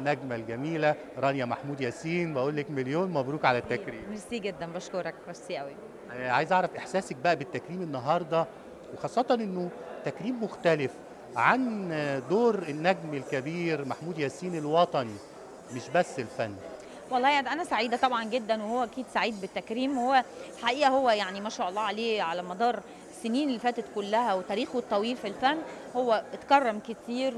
النجمه الجميله رانيا محمود ياسين بقول لك مليون مبروك على التكريم ميرسي جدا بشكرك ميرسي قوي آه، عايز اعرف احساسك بقى بالتكريم النهارده وخاصه انه تكريم مختلف عن آه، دور النجم الكبير محمود ياسين الوطني مش بس الفن والله يعني انا سعيده طبعا جدا وهو اكيد سعيد بالتكريم وهو الحقيقه هو يعني ما شاء الله عليه على مدار السنين اللي فاتت كلها وتاريخه الطويل في الفن هو اتكرم كتير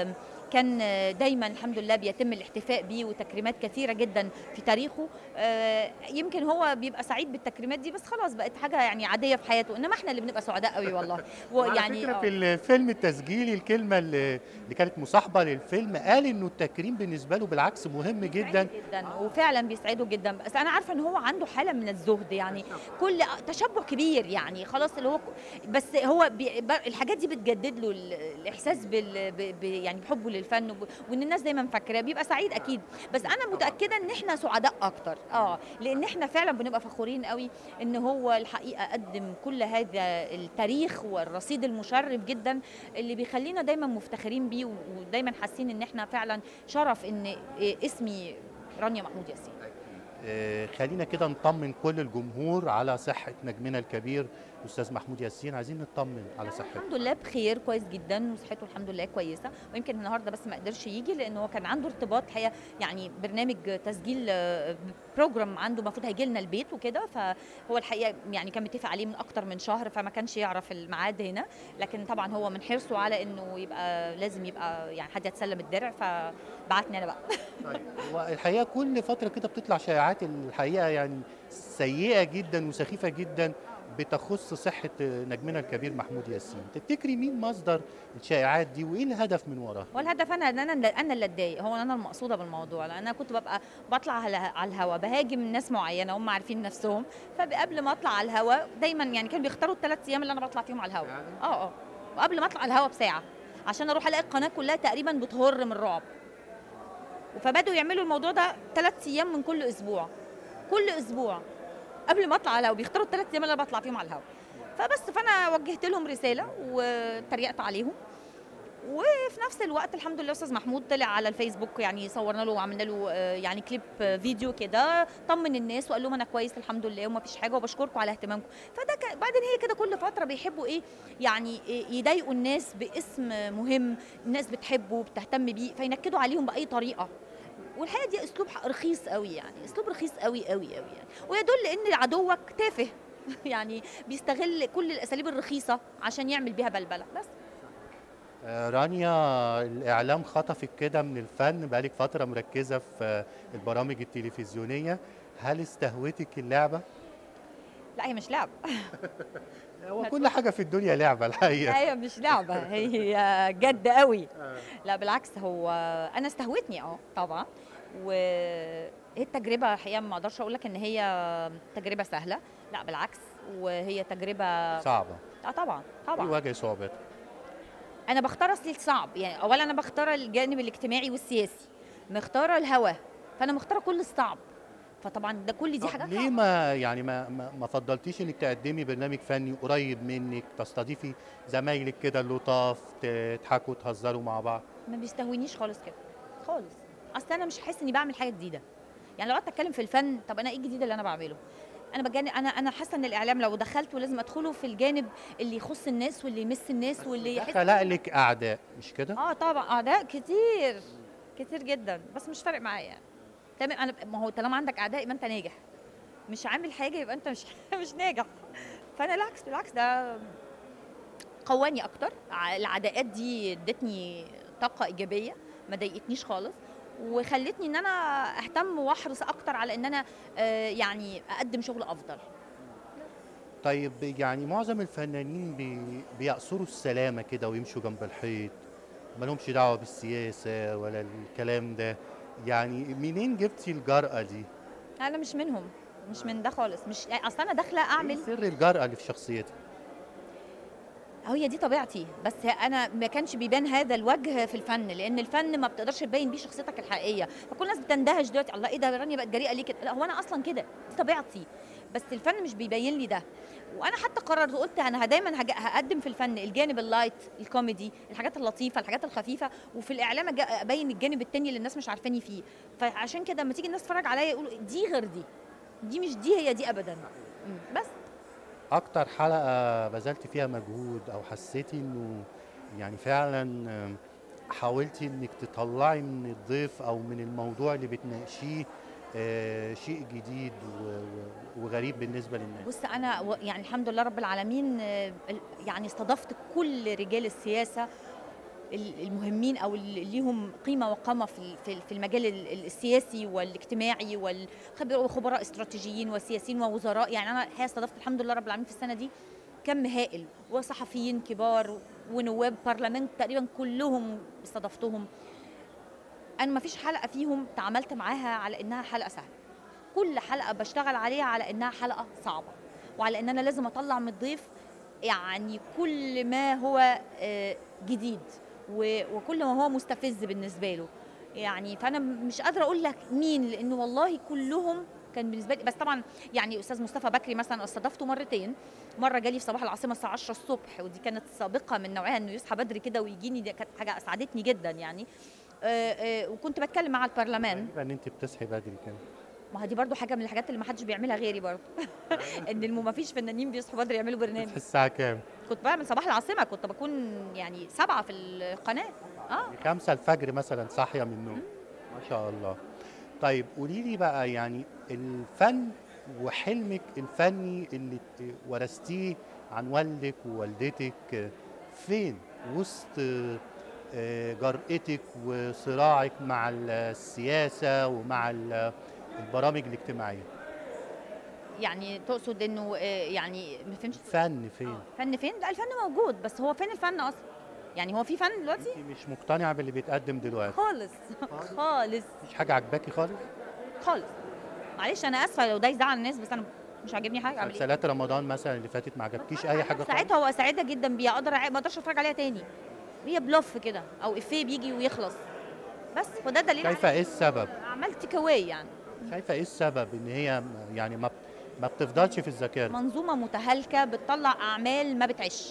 وكان دايما الحمد لله بيتم الاحتفاء بيه وتكريمات كثيره جدا في تاريخه آه، يمكن هو بيبقى سعيد بالتكريمات دي بس خلاص بقت حاجه يعني عاديه في حياته انما احنا اللي بنبقى سعداء قوي والله وعلى فكرة آه. في الفيلم التسجيلي الكلمه اللي اللي كانت مصاحبه للفيلم قال انه التكريم بالنسبه له بالعكس مهم جدا جدا وفعلا بيسعده جدا بس انا عارفه ان هو عنده حاله من الزهد يعني كل تشبع كبير يعني خلاص اللي هو بس هو بي ب- الحاجات دي بتجدد له ال- الاحساس بال ب- ب- يعني بحبه للفن وب- وان الناس دايما فاكراه بيبقى سعيد اكيد بس انا متاكده ان احنا سعداء اكتر اه لان احنا فعلا بنبقى فخورين قوي ان هو الحقيقه قدم كل هذا التاريخ والرصيد المشرف جدا اللي بيخلينا دايما مفتخرين بيه ودايما حاسين ان احنا فعلا شرف ان اسمي رانيا محمود ياسين آه، خلينا كده نطمن كل الجمهور على صحه نجمنا الكبير الاستاذ محمود ياسين عايزين نطمن على صحته الحمد لله بخير كويس جدا وصحته الحمد لله كويسه ويمكن النهارده بس ما قدرش يجي لان هو كان عنده ارتباط الحقيقه يعني برنامج تسجيل آه، بروجرام عنده المفروض هيجي لنا البيت وكده فهو الحقيقه يعني كان متفق عليه من اكتر من شهر فما كانش يعرف الميعاد هنا لكن طبعا هو من حرصه على انه يبقى لازم يبقى يعني حد يتسلم الدرع فبعتني انا بقى طيب هو الحقيقه كل فتره كده بتطلع شائعات الحقيقه يعني سيئه جدا وسخيفه جدا بتخص صحه نجمنا الكبير محمود ياسين تفتكري مين مصدر الشائعات دي وايه الهدف من وراها والهدف انا ان انا انا اللي اتضايق هو انا المقصوده بالموضوع لان انا كنت ببقى بطلع على على الهوا بهاجم ناس معينه هم عارفين نفسهم فقبل ما اطلع على الهوا دايما يعني كانوا بيختاروا الثلاث ايام اللي انا بطلع فيهم على الهوا اه اه وقبل ما اطلع على الهوا بساعه عشان اروح الاقي القناه كلها تقريبا بتهر من الرعب فبداوا يعملوا الموضوع ده ثلاث ايام من كل اسبوع كل اسبوع قبل ما اطلع على الهوا بيختاروا الثلاث ايام اللي انا بطلع فيهم على الهوا فبس فانا وجهت لهم رساله وتريقت عليهم وفي نفس الوقت الحمد لله استاذ محمود طلع على الفيسبوك يعني صورنا له وعملنا له آه، يعني كليب آه، فيديو كده طمن الناس وقال لهم انا كويس الحمد لله وما فيش حاجه وبشكركم على اهتمامكم فده ك... بعدين هي كده كل فتره بيحبوا ايه يعني إيه يضايقوا الناس باسم مهم الناس بتحبه وبتهتم بيه فينكدوا عليهم باي طريقه والحقيقه دي اسلوب ح- رخيص قوي يعني اسلوب رخيص قوي قوي قوي يعني ويدل ان عدوك تافه يعني بيستغل كل الاساليب الرخيصه عشان يعمل بيها بلبله بس آه، رانيا الاعلام خطفك كده من الفن بقالك فتره مركزه في آه، البرامج التلفزيونيه هل استهوتك اللعبه لا هي مش لعبه هو كل حاجه في الدنيا لعبه الحقيقه هي مش لعبه هي جد قوي لا بالعكس هو انا استهوتني اه طبعا وهي التجربه الحقيقه ما اقدرش اقول لك ان هي تجربه سهله لا بالعكس وهي تجربه صعبه اه طبعا ايه طبعا وجه صعوبتها انا بختار اصلي الصعب يعني اولا انا بختار الجانب الاجتماعي والسياسي مختاره الهوى فانا مختاره كل الصعب فطبعا ده كل دي طب حاجات ليه صعبة. ما يعني ما ما, ما فضلتيش انك تقدمي برنامج فني قريب منك تستضيفي زمايلك كده اللطاف تضحكوا تهزروا مع بعض ما بيستهونيش خالص كده خالص اصل انا مش حاسه اني بعمل حاجه جديده يعني لو قعدت اتكلم في الفن طب انا ايه الجديد اللي انا بعمله انا بجانب انا انا حاسه ان الاعلام لو دخلته لازم ادخله في الجانب اللي يخص الناس واللي يمس الناس واللي ده يحس خلق لك اعداء مش كده اه طبعا اعداء كتير كتير جدا بس مش فارق معايا يعني تمام انا ما هو طالما عندك اعداء يبقى انت ناجح مش عامل حاجه يبقى انت مش مش ناجح فانا العكس بالعكس ده قواني اكتر ع- العداءات دي ادتني طاقه ايجابيه ما ضايقتنيش خالص وخلتني ان انا اهتم واحرص اكتر على ان انا آه، يعني اقدم شغل افضل طيب يعني معظم الفنانين بي بيأثروا السلامه كده ويمشوا جنب الحيط ما لهمش دعوه بالسياسه ولا الكلام ده يعني منين جبتي الجرأة دي؟ انا مش منهم مش من ده خالص مش اصل انا داخله اعمل ايه سر الجرأة اللي في شخصيتك؟ هي دي طبيعتي بس انا ما كانش بيبان هذا الوجه في الفن لان الفن ما بتقدرش تبين بيه شخصيتك الحقيقيه فكل الناس بتندهش دلوقتي الله ايه ده رانيا بقت جريئه ليه كده لا هو انا اصلا كده دي طبيعتي بس الفن مش بيبين لي ده وانا حتى قررت قلت انا دايما هج- هقدم في الفن الجانب اللايت الكوميدي الحاجات اللطيفه الحاجات الخفيفه وفي الاعلام أج- ابين الجانب التاني اللي الناس مش عارفاني فيه فعشان كده لما تيجي الناس تتفرج عليا يقولوا دي غير دي دي مش دي هي دي ابدا مم. بس اكتر حلقه بذلت فيها مجهود او حسيتي انه يعني فعلا آم، حاولتي انك تطلعي من الضيف او من الموضوع اللي بتناقشيه آه، شيء جديد و- و- وغريب بالنسبه للناس بص انا و- يعني الحمد لله رب العالمين آه، ال- يعني استضفت كل رجال السياسه ال- المهمين او اللي ليهم قيمه وقامه في ال- في ال- في المجال ال- ال- السياسي والاجتماعي والخبراء وخبراء استراتيجيين وسياسيين ووزراء يعني انا الحقيقه استضفت الحمد لله رب العالمين في السنه دي كم هائل وصحفيين كبار ونواب برلمان تقريبا كلهم استضفتهم انا ما فيش حلقه فيهم تعاملت معاها على انها حلقه سهله كل حلقه بشتغل عليها على انها حلقه صعبه وعلى ان انا لازم اطلع من الضيف يعني كل ما هو آه، جديد و- وكل ما هو مستفز بالنسبه له يعني فانا مش قادره اقول لك مين لانه والله كلهم كان بالنسبه لي بس طبعا يعني استاذ مصطفى بكري مثلا استضافته مرتين مره جالي في صباح العاصمه الساعه 10 الصبح ودي كانت سابقه من نوعها انه يصحى بدري كده ويجيني دي كانت حاجه اسعدتني جدا يعني آه، آه، وكنت بتكلم مع البرلمان غريبة ان انت بتصحي بدري كده ما هي دي برضو حاجه من الحاجات اللي ما حدش بيعملها غيري برضو ان الم- ما فيش فنانين بيصحوا بدري يعملوا برنامج بتصحي الساعه كام كنت بعمل صباح العاصمه كنت بكون يعني سبعة في القناه اه خمسة الفجر مثلا صاحيه من النوم ما شاء الله طيب قولي لي بقى يعني الفن وحلمك الفني اللي ت- ورثتيه عن والدك ووالدتك فين وسط آه، جرأتك وصراعك مع السياسة ومع ال- البرامج الاجتماعية يعني تقصد انه آه، يعني ما فهمش الفن فين فن فين لا الفن موجود بس هو فين الفن اصلا يعني هو في فن دلوقتي انت مش مقتنعة باللي بيتقدم دلوقتي خالص خالص مفيش حاجة عجباكي خالص خالص معلش انا اسفه لو ده يزعل الناس بس انا مش عاجبني حاجه اعمل ايه مسلسلات رمضان مثلا اللي فاتت ما عجبكيش اي حاجة خالص ساعتها هو سعيده جدا بيها اقدر أع- ما اقدرش اتفرج عليها تاني هي بلوف كده او افيه بيجي ويخلص بس فده دليل شايفة ايه السبب على- عملت تيك أواي يعني شايفة ايه السبب ان هي م- يعني ما ما بتفضلش في الذاكرة منظومه متهالكه بتطلع اعمال ما بتعيش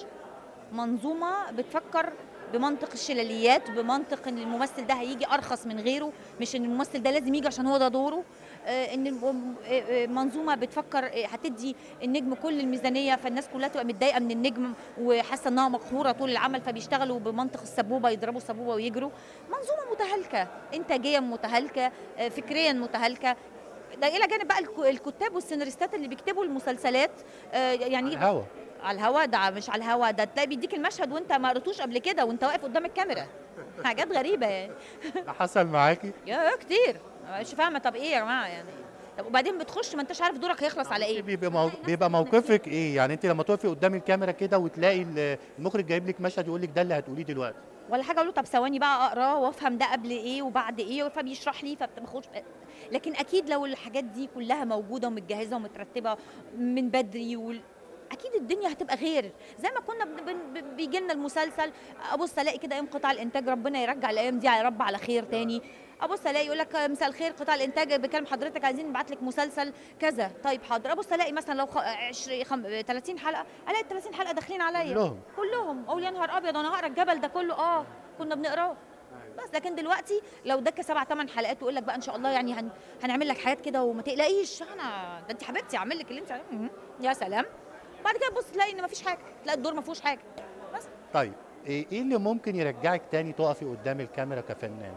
منظومه بتفكر بمنطق الشلاليات بمنطق ان الممثل ده هيجي ارخص من غيره مش ان الممثل ده لازم يجي عشان هو ده دوره آه، ان الم- آه، آه، منظومه بتفكر آه، هتدي النجم كل الميزانيه فالناس كلها تبقى متضايقه من النجم وحاسه انها مقهوره طول العمل فبيشتغلوا بمنطق السبوبه يضربوا السبوبه ويجروا منظومه متهالكه انتاجيا متهالكه آه، فكريا متهالكه ده الى جانب بقى الك- الكتاب والسيناريستات اللي بيكتبوا المسلسلات آه، يعني الهوا على الهوا ده مش على الهوا ده تلاقي بيديك المشهد وانت ما قريتوش قبل كده وانت واقف قدام الكاميرا حاجات غريبه يعني ده حصل معاكي يا كتير مش فاهمه طب ايه يا جماعه يعني طب وبعدين بتخش ما انتش عارف دورك هيخلص على ايه بيبقى مو... بيبقى موقفك ايه يعني انت لما تقفي قدام الكاميرا كده وتلاقي ال- المخرج جايب لك مشهد يقول لك ده اللي هتقوليه دلوقتي ولا حاجه اقول له طب ثواني بقى اقراه وافهم ده قبل ايه وبعد ايه فبيشرح لي فبتاخدش لكن اكيد لو الحاجات دي كلها موجوده ومتجهزه ومترتبه من بدري وال... اكيد الدنيا هتبقى غير زي ما كنا بن- بن- بيجي لنا المسلسل ابص الاقي كده ايام قطاع الانتاج ربنا يرجع الايام دي يا رب على خير تاني ابص الاقي يقول لك مساء الخير قطاع الانتاج بكلم حضرتك عايزين نبعت لك مسلسل كذا طيب حاضر ابص الاقي مثلا لو خ... 20 خم... 30 حلقه الاقي ال 30 حلقه داخلين عليا كلهم كلهم اقول يا نهار ابيض انا هقرا الجبل ده كله اه كنا بنقراه بس لكن دلوقتي لو دك سبع ثمان حلقات ويقول لك بقى ان شاء الله يعني هن... هنعمل لك حاجات كده وما تقلقيش انا ده انت حبيبتي اعمل لك اللي انت عايزاه. مهم. يا سلام بعد كده تبص تلاقي ان مفيش حاجه تلاقي الدور ما فيهوش حاجه بس طيب ايه إيه اللي ممكن يرجعك تاني تقفي قدام الكاميرا كفنان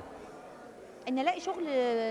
ان الاقي شغل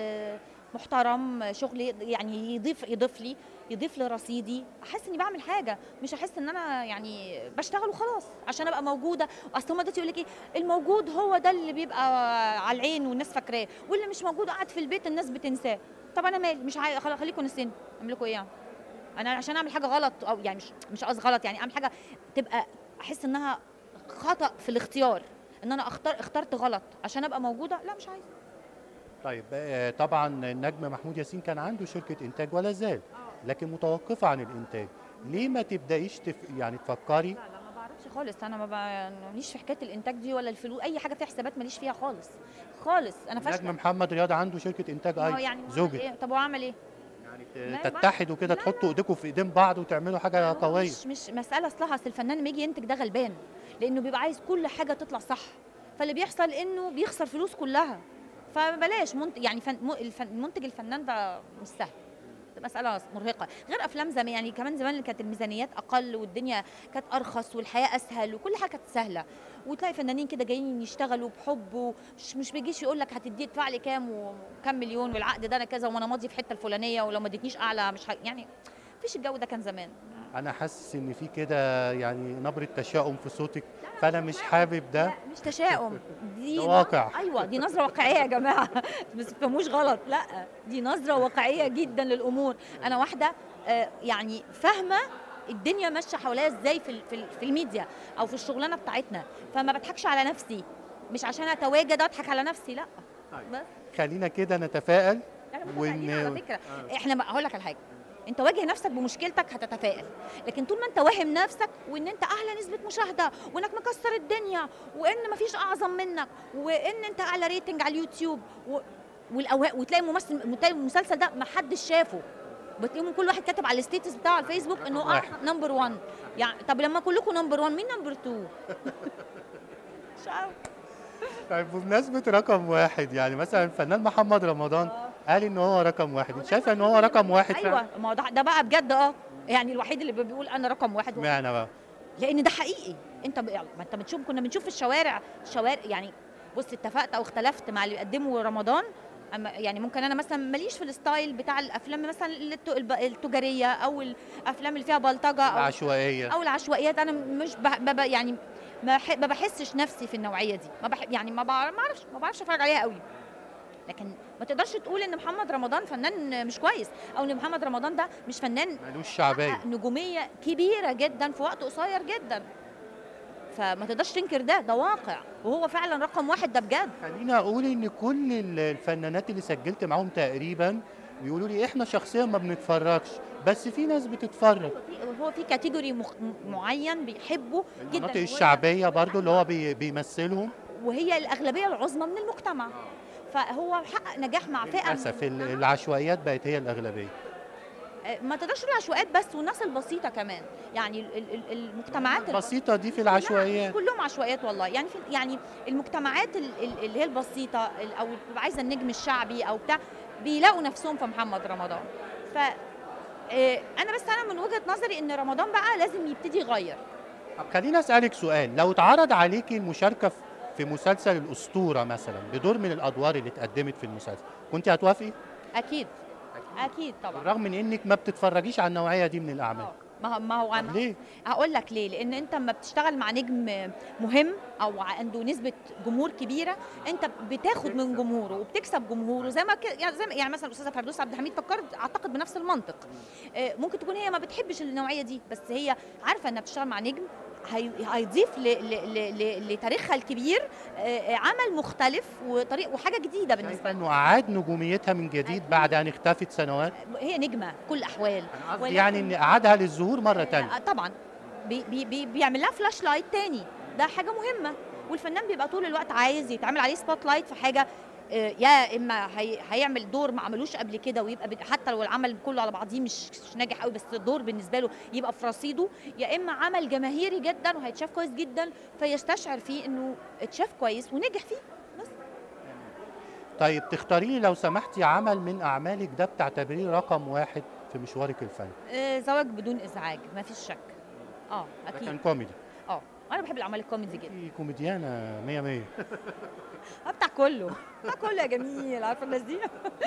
محترم شغل يعني يضيف يضيف لي يضيف لي رصيدي احس اني بعمل حاجه مش احس ان انا يعني بشتغل وخلاص عشان ابقى موجوده اصل هم دلوقتي يقول لك ايه الموجود هو ده اللي بيبقى على العين والناس فاكراه واللي مش موجود قاعد في البيت الناس بتنساه طب انا مالي مش عايز خليكم نسيني اعمل لكم ايه يعني انا عشان اعمل حاجه غلط او يعني مش مش قصدي غلط يعني اعمل حاجه تبقى احس انها خطا في الاختيار ان انا اختار اخترت غلط عشان ابقى موجوده لا مش عايزه طيب آه، طبعا النجم محمود ياسين كان عنده شركة انتاج ولا زال لكن متوقفة عن الانتاج ليه ما تبدايش تف... يعني تفكري لا لا ما بعرفش خالص انا ما ب- ماليش في حكايه الانتاج دي ولا الفلوس اي حاجه فيها حسابات ماليش فيها خالص خالص انا النجم فاشله محمد رياض عنده شركة انتاج ما هو ايضا يعني وعمل زوجك إيه؟ طب وعمل ايه يعني ما تتحدوا كده لا، تحطوا ايديكم في ايدين بعض وتعملوا حاجه هو قويه مش مش مساله اصلها اصل الفنان لما يجي ينتج ده غلبان لانه بيبقى عايز كل حاجه تطلع صح فاللي بيحصل انه بيخسر فلوس كلها فبلاش منتج يعني فن م- الفن المنتج الفنان ده مش سهل ده مسألة مرهقة غير أفلام زمان يعني كمان زمان اللي كانت الميزانيات أقل والدنيا كانت أرخص والحياة أسهل وكل حاجة كانت سهلة وتلاقي فنانين كده جايين يشتغلوا بحب ومش مش بيجيش يقول لك هتدي ادفع لي كام وكام مليون والعقد ده أنا كذا وأنا ماضي في الحتة الفلانية ولو ما اديتنيش أعلى مش ه... يعني مفيش الجو ده كان زمان انا حاسس ان في كده يعني نبره تشاؤم في صوتك فانا مش حابب ده لا مش تشاؤم دي ده ن- واقع. ايوه دي نظره واقعيه يا جماعه ما تفهموش غلط لا دي نظره واقعيه جدا للامور انا واحده آه، يعني فاهمه الدنيا ماشيه حواليا ازاي في ال- في ال- في الميديا او في الشغلانه بتاعتنا فما بضحكش على نفسي مش عشان اتواجد اضحك على نفسي لا بس خلينا كده نتفائل احنا وإن- متفائلين على فكره احنا ما- هقول لك على حاجه انت واجه نفسك بمشكلتك هتتفائل لكن طول ما انت واهم نفسك وان انت اعلى نسبه مشاهده وانك مكسر الدنيا وان مفيش اعظم منك وان انت اعلى ريتنج على اليوتيوب و... والأوهام وتلاقي ممثل تلاقي المسلسل ده ما حدش شافه بتلاقيهم كل واحد كاتب على الستيتس بتاعه على الفيسبوك انه واحد. اعظم نمبر 1 يعني طب لما كلكم نمبر 1 مين نمبر 2 مش عارف طيب بمناسبه رقم واحد يعني مثلا الفنان محمد رمضان قال ان هو رقم واحد انت شايفه ان هو رقم واحد فعلا؟ ايوه ما هو ده ده بقى بجد اه يعني الوحيد اللي بيقول انا رقم واحد اشمعنى بقى لان ده حقيقي انت ب... ما انت بتشوف كنا بنشوف في الشوارع الشوارع يعني بص اتفقت او اختلفت مع اللي بيقدموا رمضان أما يعني ممكن انا مثلا ماليش في الستايل بتاع الافلام مثلا الت- الب- التجاريه او الافلام اللي فيها بلطجه او العشوائيه او العشوائيات انا مش بح... بب... يعني ما, ح... ما بحسش نفسي في النوعيه دي ما بح... يعني ما بعرف ما اعرفش ما بعرفش اتفرج عليها قوي لكن ما تقدرش تقول ان محمد رمضان فنان مش كويس او ان محمد رمضان ده مش فنان ملوش شعبيه حقق نجوميه كبيره جدا في وقت قصير جدا فما تقدرش تنكر ده ده واقع وهو فعلا رقم واحد ده بجد خليني اقول ان كل ال- الفنانات اللي سجلت معاهم تقريبا بيقولوا لي احنا شخصيا ما بنتفرجش بس في ناس بتتفرج في- هو في كاتيجوري مخ... م- معين بيحبه جدا المناطق وهي- الشعبيه برضو اللي هو بي بيمثلهم وهي الاغلبيه العظمى من المجتمع فهو حقق نجاح مع فئه من للاسف ال- المجتمع. العشوائيات بقت هي الاغلبيه آه، ما تقدرش تقول عشوائيات بس والناس البسيطه كمان يعني ال- ال- ال- المجتمعات البسيطه دي في لا، العشوائيات مش كلهم عشوائيات والله يعني في يعني المجتمعات ال- ال- اللي هي البسيطه ال- او اللي بتبقى عايزه النجم الشعبي او بتاع بيلاقوا نفسهم في محمد رمضان ف آه، انا بس انا من وجهه نظري ان رمضان بقى لازم يبتدي يغير طب خليني اسالك سؤال لو اتعرض عليكي المشاركه في- في مسلسل الاسطوره مثلا بدور من الادوار اللي اتقدمت في المسلسل كنت هتوافقي اكيد اكيد طبعا بالرغم من انك ما بتتفرجيش على النوعيه دي من الاعمال آه. ما هو ما هو طب ليه هقول لك ليه لان انت لما بتشتغل مع نجم مهم او عنده نسبه جمهور كبيره انت بتاخد من جمهوره وبتكسب جمهوره زي ما ك... يعني زي ما يعني مثلا الاستاذه فردوس عبد الحميد فكرت اعتقد بنفس المنطق آه، ممكن تكون هي ما بتحبش النوعيه دي بس هي عارفه انها بتشتغل مع نجم هي- هيضيف ل... ل... ل... ل... لتاريخها الكبير آه، عمل مختلف وطريق وحاجه جديده بالنسبه شايفه انه اعاد نجوميتها من جديد بعد ان اختفت سنوات هي نجمه في كل الاحوال أنا قصدي ولكن- يعني ان اعادها للظهور مره تانية آه، طبعا بي بي بي بيعمل لها فلاش لايت تاني ده حاجه مهمه والفنان بيبقى طول الوقت عايز يتعمل عليه سبوت لايت في حاجه آه، يا اما هي هيعمل دور ما عملوش قبل كده ويبقى بت- حتى لو العمل كله على بعضيه مش مش ناجح قوي بس الدور بالنسبه له يبقى في رصيده يا اما عمل جماهيري جدا وهيتشاف كويس جدا فيستشعر فيه انه اتشاف كويس ونجح فيه بس طيب تختاري لي لو سمحتي عمل من اعمالك ده بتعتبريه رقم واحد في مشوارك الفني آه، زواج بدون ازعاج ما فيش شك اه ده كان اكيد كوميدي اه انا بحب الاعمال الكوميدي جدا في كوميديانه 100 100 آه، بتاع كله بتاع كله يا جميل عارفه الناس دي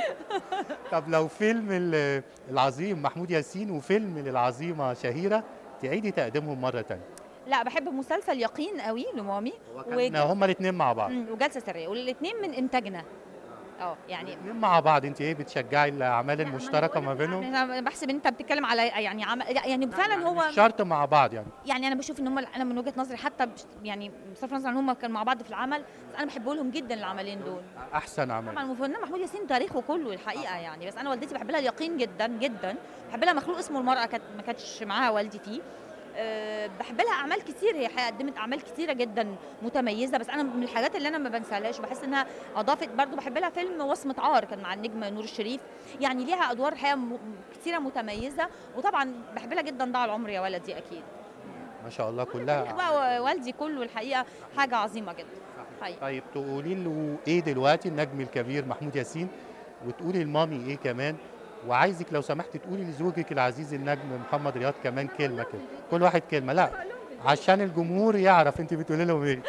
طب لو فيلم ال- العظيم محمود ياسين وفيلم للعظيمه شهيره تعيدي تقديمهم مره تانية لا بحب مسلسل يقين قوي لمامي وكان هما الاثنين مع بعض مم، وجلسه سريه والاثنين من انتاجنا اه يعني الاثنين مع بعض انت ايه بتشجعي الاعمال لا، ما أنا المشتركه بقول ما لك بينهم انا بحسب ان انت بتتكلم على يعني عم... يعني فعلا هو مش شرط مع بعض يعني يعني انا بشوف ان هم انا من وجهه نظري حتى بش... يعني بصرف النظر ان هم كانوا مع بعض في العمل بس انا بحب لهم جدا العملين دول احسن عمل طبعا الفنان محمود ياسين تاريخه كله الحقيقه يعني بس انا والدتي بحب لها اليقين جدا جدا بحب لها مخلوق اسمه المراه كانت ما كانتش معاها والدي فيه أه بحب لها اعمال كتير هي حقيقة قدمت اعمال كتيره جدا متميزه بس انا من الحاجات اللي انا ما بنساهاش بحس انها اضافت برضو بحب لها فيلم وصمه عار كان مع النجم نور الشريف يعني ليها ادوار حقيقه م- كتيره متميزه وطبعا بحب لها جدا ضاع العمر يا ولدي اكيد ما شاء الله كلها بقى والدي كله الحقيقه حاجه عظيمه جدا حقيقة. طيب تقولي له ايه دلوقتي النجم الكبير محمود ياسين وتقولي لمامي ايه كمان وعايزك لو سمحت تقولي لزوجك العزيز النجم محمد رياض كمان كلمه كده كل واحد كلمه لا عشان الجمهور يعرف انت بتقولي لهم ايه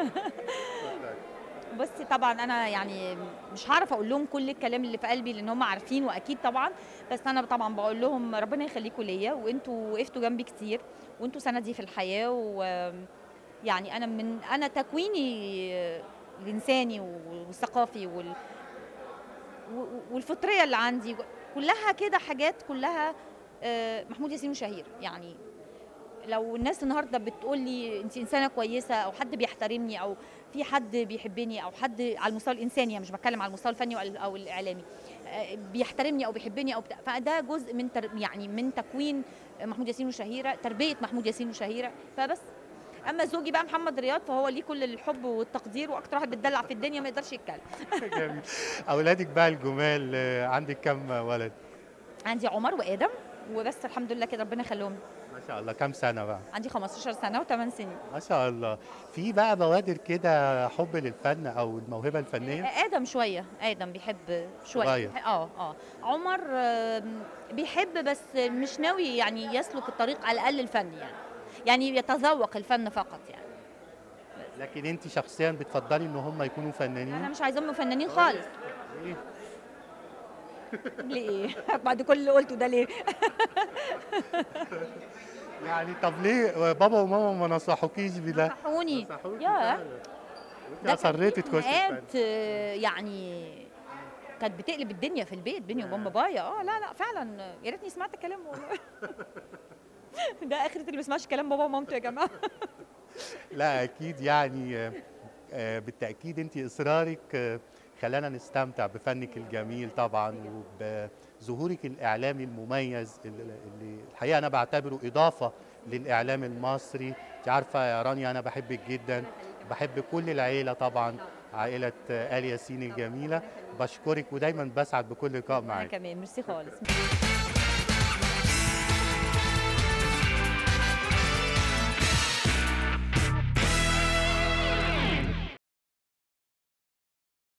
بصي طبعا انا يعني مش هعرف اقول لهم كل الكلام اللي في قلبي لان هم عارفين واكيد طبعا بس انا طبعا بقول لهم ربنا يخليكم ليا وانتوا وقفتوا جنبي كتير وانتوا سندي في الحياه و يعني انا من انا تكويني الانساني والثقافي وال و- والفطريه اللي عندي كلها كده حاجات كلها آه، محمود ياسين وشهير يعني لو الناس النهارده بتقول لي انت انسانه كويسه او حد بيحترمني او في حد بيحبني او حد على المستوى الانساني يعني مش بتكلم على المستوى الفني او أو الاعلامي آه، بيحترمني او بيحبني او بتاع فده جزء من تر يعني من تكوين محمود ياسين وشهيره تربيه محمود ياسين وشهيره فبس اما زوجي بقى محمد رياض فهو ليه كل الحب والتقدير واكتر واحد بيتدلع في الدنيا ما يقدرش يتكلم جميل اولادك بقى الجمال آه، عندك كم ولد عندي عمر وادم وبس الحمد لله كده ربنا يخليهم ما شاء الله كم سنه بقى عندي 15 سنه و8 سنين ما شاء الله في بقى بوادر كده حب للفن او الموهبه الفنيه ادم شويه ادم بيحب شويه صغير. اه اه عمر آم، بيحب بس مش ناوي يعني يسلك الطريق على الاقل الفني يعني يعني يتذوق الفن فقط يعني لكن انت شخصيا بتفضلي ان هم يكونوا انا فنانين مش عايزاهم فنانين خالص إيه؟ ليه بعد كل اللي قلته ده ليه يعني طب ليه بابا وماما ما نصحوكيش بده نصحوني نصحوكي يا فعلا. وانت اصريتي تخشي الفن خناقات آه، يعني كانت بتقلب الدنيا في البيت بيني وبين بابايا اه لا لا فعلا يا ريتني سمعت كلام والله ده اخرة اللي ما بيسمعش كلام بابا ومامته يا جماعه لا اكيد يعني آه، آه، بالتاكيد انت اصرارك آه، خلانا نستمتع بفنك الجميل طبعا وبظهورك الاعلامي المميز اللي اللي الحقيقه انا بعتبره اضافه للاعلام المصري انت عارفه يا رانيا انا بحبك جدا بحب كل العيله طبعا عائله آه، ال ياسين الجميله بشكرك ودايما بسعد بكل لقاء انا معاك كمان ميرسي خالص